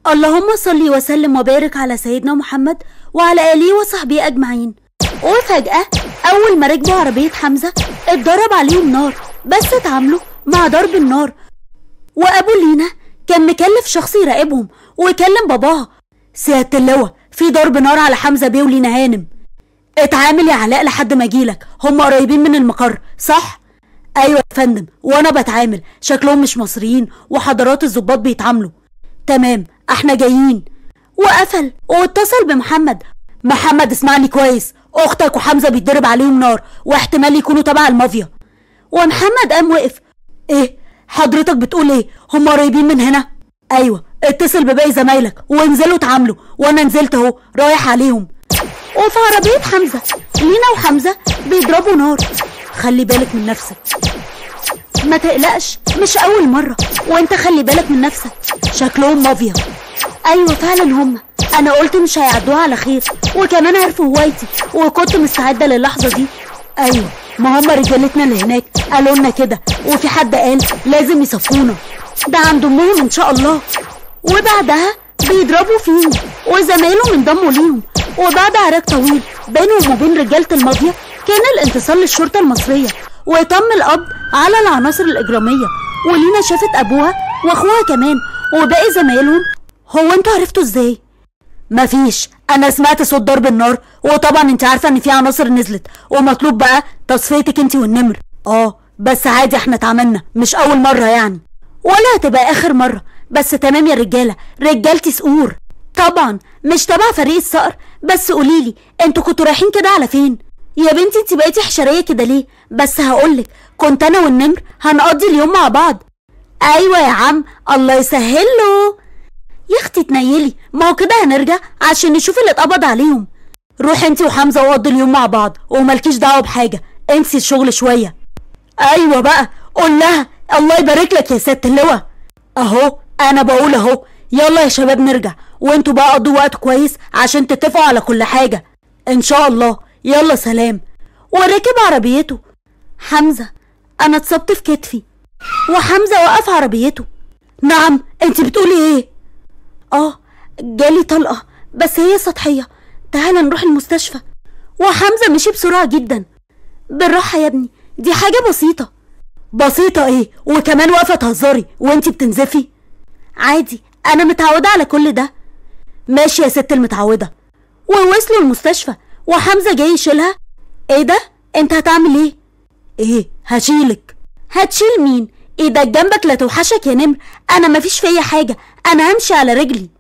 اللهم صل وسلم وبارك على سيدنا محمد وعلى آله وصحبه أجمعين وفجأة أول ما ركبوا عربية حمزة اتضرب عليهم نار بس اتعاملوا مع ضرب النار وأبو لينا كان مكلف شخص يراقبهم ويكلم باباها سيادة اللواء في ضرب نار على حمزة بيه ولينا هانم اتعامل يا علاء لحد ما اجيلك هم قريبين من المقر صح ايوه يا فندم وانا بتعامل شكلهم مش مصريين وحضرات الظباط بيتعاملوا تمام احنا جايين وقفل واتصل بمحمد محمد اسمعني كويس اختك وحمزه بيتضرب عليهم نار واحتمال يكونوا تبع المافيا ومحمد قام وقف ايه حضرتك بتقول ايه هم قريبين من هنا ايوه اتصل بباقي زمايلك وانزلوا اتعاملوا وانا نزلت اهو رايح عليهم وفي عربية حمزة لينا وحمزة بيضربوا نار خلي بالك من نفسك ما تقلقش مش أول مرة وانت خلي بالك من نفسك شكلهم مافيا أيوة فعلا هم أنا قلت مش هيعدوها على خير وكمان عرفوا هوايتي وكنت مستعدة للحظة دي أيوة ما هم رجالتنا اللي هناك قالوا لنا كده وفي حد قال لازم يصفونا ده عند أمهم إن شاء الله وبعدها بيضربوا فيهم وزمايلهم انضموا ليهم وبعد عراك طويل بينهم وبين رجالة المافيا كان الانتصار للشرطة المصرية وتم القبض على العناصر الإجرامية ولينا شافت أبوها وأخوها كمان وباقي زمايلهم هو انتوا عرفتوا ازاي؟ مفيش انا سمعت صوت ضرب النار وطبعا انت عارفه ان في عناصر نزلت ومطلوب بقى تصفيتك انت والنمر اه بس عادي احنا اتعاملنا مش اول مره يعني ولا هتبقى اخر مره بس تمام يا رجاله رجالتي سقور طبعا مش تبع فريق الصقر بس قوليلي انتوا كنتوا رايحين كده على فين يا بنتي انت بقيتي حشريه كده ليه بس هقولك كنت انا والنمر هنقضي اليوم مع بعض ايوه يا عم الله يسهله يا اختي تنيلي ما هو كده هنرجع عشان نشوف اللي اتقبض عليهم روح انت وحمزه وقضوا اليوم مع بعض وملكيش دعوه بحاجه انسي الشغل شويه ايوه بقى قول لها الله يبارك لك يا ست اللواء اهو انا بقول اهو يلا يا شباب نرجع وانتوا بقى قضوا وقت كويس عشان تتفقوا على كل حاجه ان شاء الله يلا سلام وركب عربيته حمزه انا اتصبت في كتفي وحمزه وقف عربيته نعم انت بتقولي ايه اه جالي طلقه بس هي سطحيه تعالى نروح المستشفى وحمزه مشي بسرعه جدا بالراحه يا ابني دي حاجه بسيطه بسيطه ايه وكمان واقفه تهزري وانت بتنزفي عادي انا متعوده على كل ده ماشي يا ست المتعوده ووصلوا المستشفى وحمزه جاي يشيلها ايه ده انت هتعمل ايه ايه هشيلك هتشيل مين ايدك جنبك لا توحشك يا نمر انا مفيش فيا حاجه انا همشي على رجلي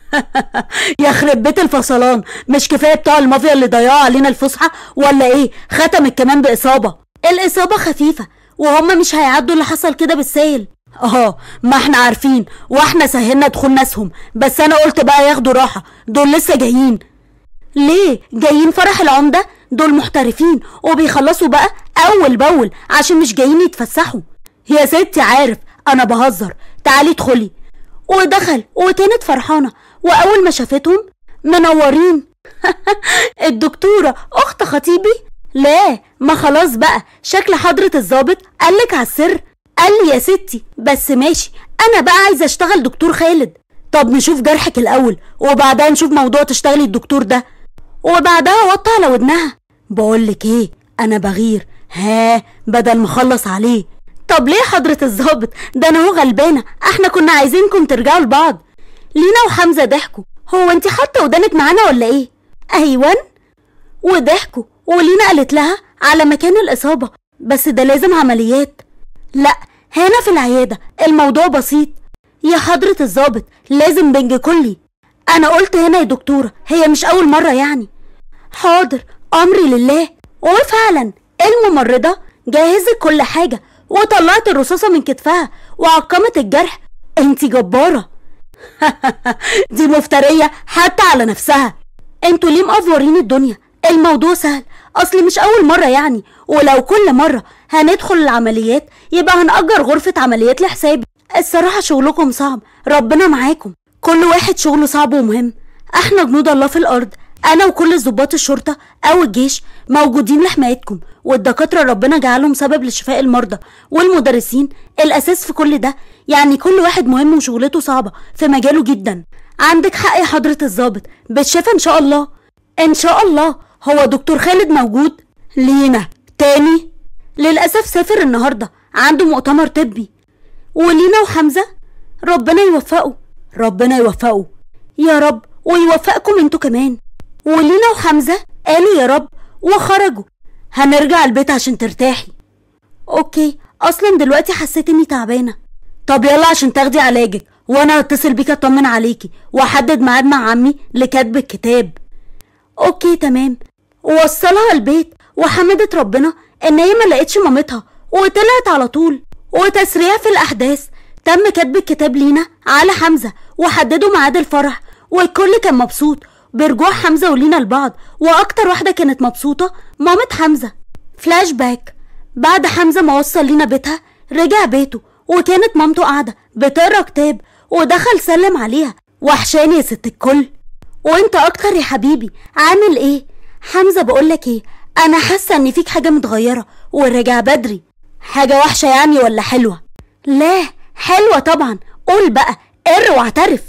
يخرب بيت الفصلان مش كفايه بتوع المافيا اللي ضيعوا علينا الفسحه ولا ايه ختمت كمان باصابه الاصابه خفيفه وهم مش هيعدوا اللي حصل كده بالسهل اه ما احنا عارفين واحنا سهلنا دخول ناسهم بس انا قلت بقى ياخدوا راحه دول لسه جايين ليه جايين فرح العمده دول محترفين وبيخلصوا بقى اول باول عشان مش جايين يتفسحوا يا ستي عارف انا بهزر تعالي ادخلي ودخل وكانت فرحانه واول ما شافتهم منورين الدكتوره اخت خطيبي لا ما خلاص بقى شكل حضرة الظابط قالك على السر قال لي يا ستي بس ماشي انا بقى عايزه اشتغل دكتور خالد طب نشوف جرحك الاول وبعدها نشوف موضوع تشتغلي الدكتور ده وبعدها وطى على ودنها بقولك ايه انا بغير ها بدل ما اخلص عليه طب ليه حضرة الظابط ده انا هو غلبانة احنا كنا عايزينكم ترجعوا لبعض لينا وحمزة ضحكوا هو انت حاطة ودانك معانا ولا ايه ايوان وضحكوا ولينا قالت لها على مكان الإصابة بس ده لازم عمليات لا هنا في العيادة الموضوع بسيط يا حضرة الظابط لازم بنج كلي أنا قلت هنا يا دكتورة هي مش أول مرة يعني حاضر أمري لله وفعلا الممرضة جهزت كل حاجة وطلعت الرصاصة من كتفها وعقمت الجرح انتي جبارة دي مفترية حتى على نفسها انتوا ليه مقفورين الدنيا الموضوع سهل اصل مش اول مرة يعني ولو كل مرة هندخل العمليات يبقى هنأجر غرفة عمليات لحسابي الصراحة شغلكم صعب ربنا معاكم كل واحد شغله صعب ومهم احنا جنود الله في الارض انا وكل ضباط الشرطة او الجيش موجودين لحمايتكم والدكاترة ربنا جعلهم سبب لشفاء المرضى والمدرسين الاساس في كل ده يعني كل واحد مهم وشغلته صعبة في مجاله جدا عندك حق يا حضرة الظابط بالشفا ان شاء الله ان شاء الله هو دكتور خالد موجود لينا تاني للأسف سافر النهاردة عنده مؤتمر طبي ولينا وحمزة ربنا يوفقه ربنا يوفقه يا رب ويوفقكم انتوا كمان ولينا وحمزة قالوا يا رب وخرجوا هنرجع البيت عشان ترتاحي اوكي اصلا دلوقتي حسيت اني تعبانة طب يلا عشان تاخدي علاجك وانا هتصل بيك اطمن عليكي واحدد ميعاد مع عمي لكتب الكتاب اوكي تمام ووصلها البيت وحمدت ربنا ان هي ما لقيتش مامتها وطلعت على طول وتسريع في الاحداث تم كتب الكتاب لينا على حمزه وحددوا ميعاد الفرح والكل كان مبسوط برجوع حمزه ولينا لبعض واكتر واحده كانت مبسوطه مامة حمزه فلاش باك بعد حمزه ما وصل لينا بيتها رجع بيته وكانت مامته قاعده بتقرا كتاب ودخل سلم عليها وحشاني يا ست الكل وانت اكتر يا حبيبي عامل ايه حمزه بقولك ايه انا حاسه ان فيك حاجه متغيره ورجع بدري حاجه وحشه يعني ولا حلوه لا حلوه طبعا قول بقى قر واعترف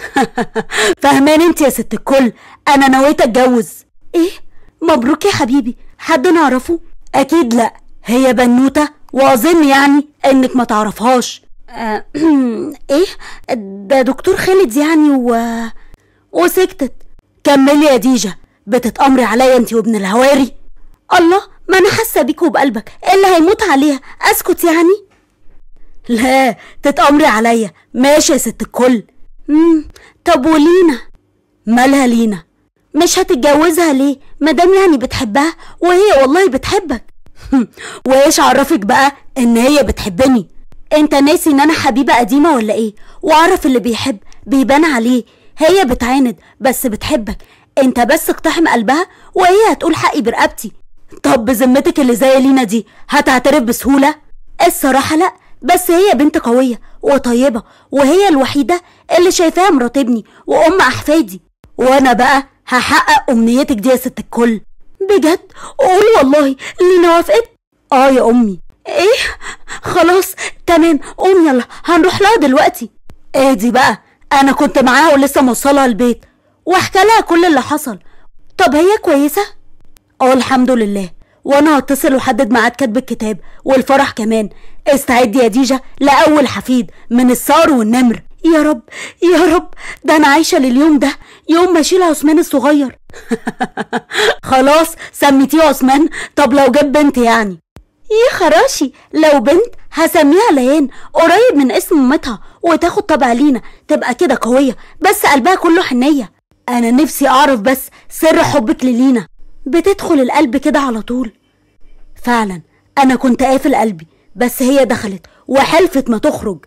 فهمان انت يا ست الكل انا نويت اتجوز ايه مبروك يا حبيبي حد نعرفه اكيد لا هي بنوته واظن يعني انك ما تعرفهاش آه، ايه ده دكتور خالد يعني و وسكتت كملي يا ديجا بتتأمري عليا انت وابن الهواري الله ما انا حاسه بيك وبقلبك إيه اللي هيموت عليها اسكت يعني لا تتأمري عليا ماشي يا ست الكل مم. طب ولينا مالها لينا مش هتتجوزها ليه مادام يعني بتحبها وهي والله بتحبك وايش عرفك بقى ان هي بتحبني انت ناسي ان انا حبيبه قديمه ولا ايه واعرف اللي بيحب بيبان عليه هي بتعاند بس بتحبك انت بس اقتحم قلبها وهي هتقول حقي برقبتي طب بذمتك اللي زي لينا دي هتعترف بسهوله الصراحه لا بس هي بنت قويه وطيبه وهي الوحيده اللي شايفاها مرات ابني وام احفادي وانا بقى هحقق امنيتك دي يا ست الكل بجد قولي والله لينا وافقت اه يا امي ايه خلاص تمام قوم يلا هنروح لها دلوقتي اهدي بقى انا كنت معاها ولسه موصلها البيت واحكي لها كل اللي حصل طب هي كويسه اه الحمد لله وانا هتصل واحدد ميعاد كتب الكتاب والفرح كمان استعدي يا ديجا لاول حفيد من الصقر والنمر يا رب يا رب ده انا عايشه لليوم ده يوم ما اشيل عثمان الصغير خلاص سميتيه عثمان طب لو جاب بنت يعني يا خراشي لو بنت هسميها ليان قريب من اسم مامتها وتاخد طبع لينا تبقى كده قوية بس قلبها كله حنية أنا نفسي أعرف بس سر حبك للينا بتدخل القلب كده على طول فعلا أنا كنت قافل قلبي بس هي دخلت وحلفت ما تخرج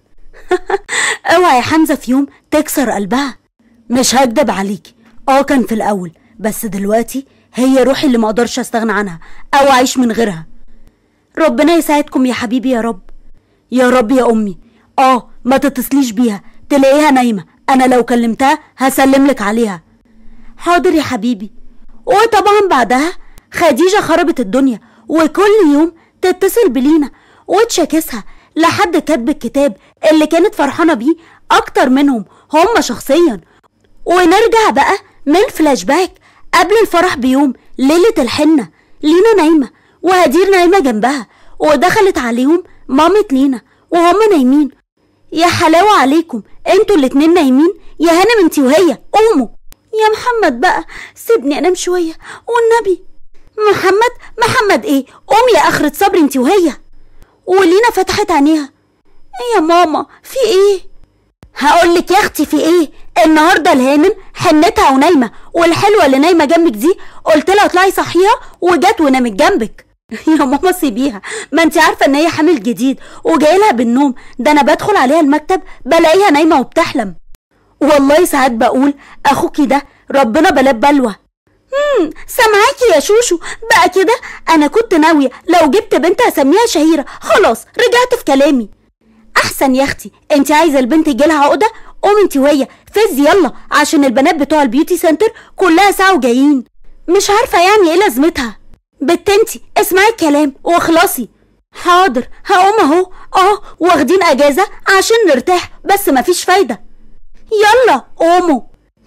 اوعى يا حمزة في يوم تكسر قلبها مش هكدب عليكي اه كان في الأول بس دلوقتي هي روحي اللي مقدرش استغنى عنها أو أعيش من غيرها ربنا يساعدكم يا حبيبي يا رب يا رب يا امي اه ما تتصليش بيها تلاقيها نايمه انا لو كلمتها هسلم لك عليها حاضر يا حبيبي وطبعا بعدها خديجه خربت الدنيا وكل يوم تتصل بلينا وتشاكسها لحد كتب الكتاب اللي كانت فرحانه بيه اكتر منهم هم شخصيا ونرجع بقى من فلاش باك قبل الفرح بيوم ليله الحنه لينا نايمه وهدير نايمة جنبها ودخلت عليهم مامة لينا وهم نايمين يا حلاوة عليكم انتوا الاتنين نايمين يا هانم انتي وهي قوموا يا محمد بقى سيبني انام شوية والنبي محمد محمد ايه قومي يا اخرة صبري انتي وهي ولينا فتحت عينيها ايه يا ماما في ايه هقولك يا اختي في ايه النهارده الهانم حنتها ونايمه والحلوه اللي نايمه جنبك دي قلت لها اطلعي صحيها وجت ونامت جنبك يا ماما سيبيها ما انت عارفه ان هي حامل جديد وجاي لها بالنوم ده انا بدخل عليها المكتب بلاقيها نايمه وبتحلم والله ساعات بقول اخوكي ده ربنا بلاه بلوى امم سامعاكي يا شوشو بقى كده انا كنت ناويه لو جبت بنت هسميها شهيره خلاص رجعت في كلامي احسن يا اختي انت عايزه البنت يجيلها عقده قومي انت وهي فز يلا عشان البنات بتوع البيوتي سنتر كلها ساعه وجايين مش عارفه يعني ايه لازمتها بت انتي اسمعي الكلام واخلصي حاضر هقوم اهو اه واخدين اجازه عشان نرتاح بس مفيش فايده يلا قوموا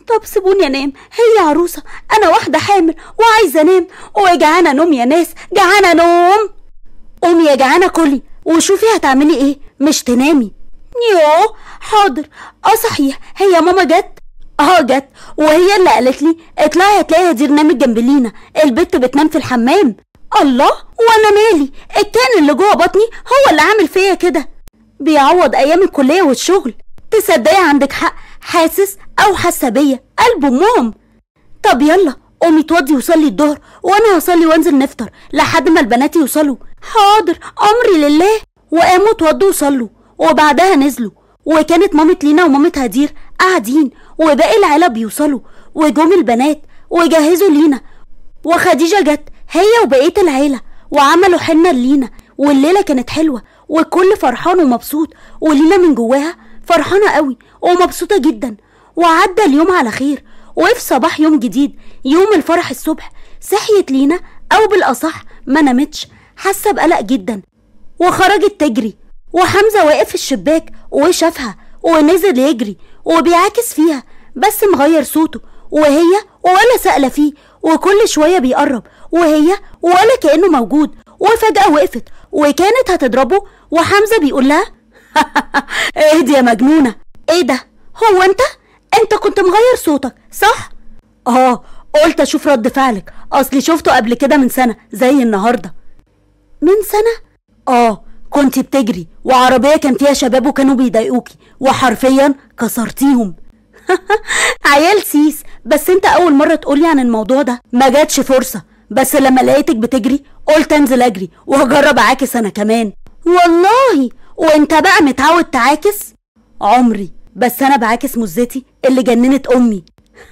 طب سيبوني انام هي عروسة انا واحدة حامل وعايزة انام وجعانة نوم يا ناس جعانة نوم قومي يا جعانة كلي وشوفي هتعملي ايه مش تنامي يوه حاضر اه صحيح هي ماما جت اه جت وهي اللي قالت لي اطلعي هتلاقيها دي نامت جنب لينا البت بتنام في الحمام الله وانا مالي الكائن اللي جوه بطني هو اللي عامل فيا كده بيعوض ايام الكليه والشغل تصدقي عندك حق حاسس او حاسه بيا قلب امهم طب يلا قومي اتوضي وصلي الظهر وانا هصلي وانزل نفطر لحد ما البنات يوصلوا حاضر امري لله وقاموا اتوضوا وصلوا وبعدها نزلوا وكانت مامة لينا ومامة هدير قاعدين وباقي العيلة بيوصلوا وجم البنات وجهزوا لينا وخديجة جت هي وبقية العيلة وعملوا حنة لينا والليلة كانت حلوة والكل فرحان ومبسوط ولينا من جواها فرحانة قوي ومبسوطة جدا وعدى اليوم على خير وفي صباح يوم جديد يوم الفرح الصبح صحيت لينا أو بالأصح ما نامتش حاسة بقلق جدا وخرجت تجري وحمزة واقف في الشباك وشافها ونزل يجري وبيعاكس فيها بس مغير صوته وهي ولا سألة فيه وكل شوية بيقرب وهي ولا كأنه موجود وفجأة وقفت وكانت هتضربه وحمزة بيقول لها اهدي يا مجنونة ايه ده هو انت انت كنت مغير صوتك صح اه قلت اشوف رد فعلك اصلي شفته قبل كده من سنة زي النهاردة من سنة اه كنت بتجري وعربية كان فيها شباب وكانوا بيضايقوكي وحرفيا كسرتيهم عيال سيس بس انت اول مرة تقولي عن الموضوع ده ما جاتش فرصة بس لما لقيتك بتجري قلت انزل اجري وهجرب اعاكس انا كمان والله وانت بقى متعود تعاكس عمري بس انا بعاكس مزتي اللي جننت امي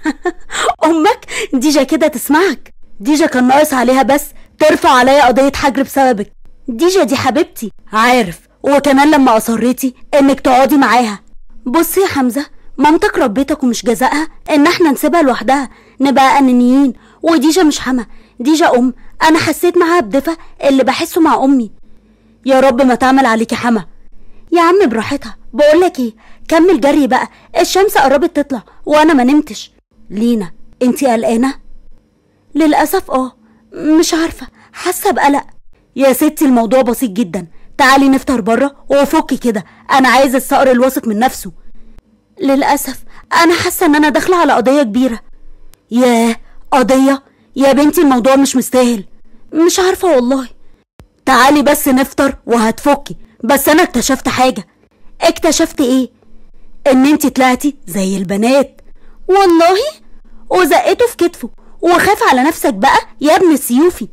امك ديجا كده تسمعك ديجا كان ناقص عليها بس ترفع عليا قضية حجر بسببك ديجا دي حبيبتي عارف وكمان لما اصريتي انك تقعدي معاها بصي يا حمزة مامتك ربيتك ومش جزائها ان احنا نسيبها لوحدها نبقى انانيين وديجا مش حما ديجا ام انا حسيت معاها بدفى اللي بحسه مع امي يا رب ما تعمل عليكي حما يا عم براحتها بقولك ايه كمل جري بقى الشمس قربت تطلع وانا ما نمتش لينا انتي قلقانه للاسف اه مش عارفه حاسه بقلق يا ستي الموضوع بسيط جدا تعالي نفطر بره وفكي كده انا عايز الصقر الواثق من نفسه للاسف انا حاسه ان انا داخله على قضيه كبيره ياه قضيه يا بنتي الموضوع مش مستاهل مش عارفه والله تعالي بس نفطر وهتفكي بس انا اكتشفت حاجه اكتشفت ايه ان انتي طلعتي زي البنات والله وزقته في كتفه وخاف على نفسك بقى يا ابن السيوفي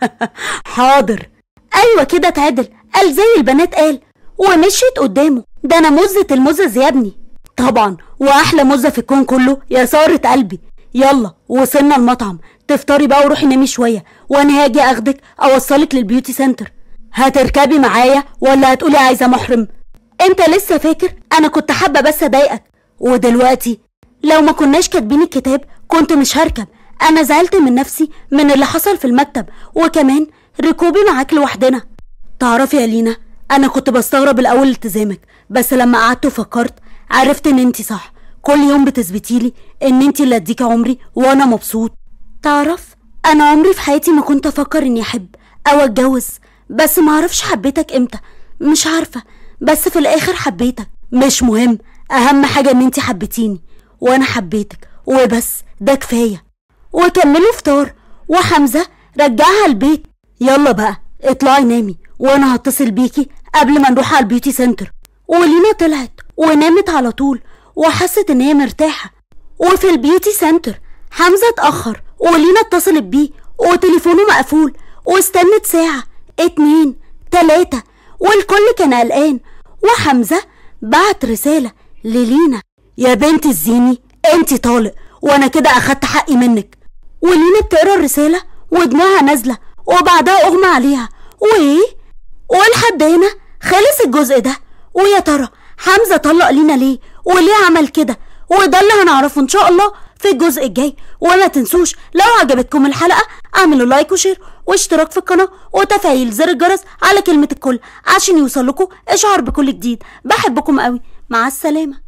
حاضر ايوه كده اتعدل قال زي البنات قال ومشيت قدامه ده انا مزة المزز يا ابني طبعا واحلى مزة في الكون كله يا سارة قلبي يلا وصلنا المطعم تفطري بقى وروحي نامي شويه وانا هاجي اخدك اوصلك للبيوتي سنتر هتركبي معايا ولا هتقولي عايزه محرم انت لسه فاكر انا كنت حابه بس اضايقك ودلوقتي لو ما كناش كاتبين الكتاب كنت مش هركب انا زعلت من نفسي من اللي حصل في المكتب وكمان ركوبي معاك لوحدنا تعرفي يا لينا انا كنت بستغرب الاول التزامك بس لما قعدت وفكرت عرفت ان انتي صح كل يوم بتثبتيلي ان انتي اللي اديك عمري وانا مبسوط تعرف انا عمري في حياتي ما كنت افكر اني احب او اتجوز بس ما اعرفش حبيتك امتى مش عارفه بس في الاخر حبيتك مش مهم اهم حاجه ان انتي حبيتيني وانا حبيتك وبس ده كفايه وكملوا فطار وحمزه رجعها البيت يلا بقى اطلعي نامي وانا هتصل بيكي قبل ما نروح على البيوتي سنتر ولينا طلعت ونامت على طول وحست ان هي مرتاحه وفي البيوتي سنتر حمزه اتاخر ولينا اتصلت بيه وتليفونه مقفول واستنت ساعه اتنين تلاته والكل كان قلقان وحمزه بعت رساله للينا يا بنت الزيني انتي طالق وانا كده اخدت حقي منك ولينا بتقرا الرساله ودموعها نازله وبعدها اغمى عليها وايه ولحد هنا خلص الجزء ده ويا ترى حمزه طلق لينا ليه وليه عمل كده وده اللي هنعرفه ان شاء الله في الجزء الجاي وما تنسوش لو عجبتكم الحلقه اعملوا لايك وشير واشتراك في القناه وتفعيل زر الجرس على كلمه الكل عشان يوصل لكم اشعار بكل جديد بحبكم قوي مع السلامه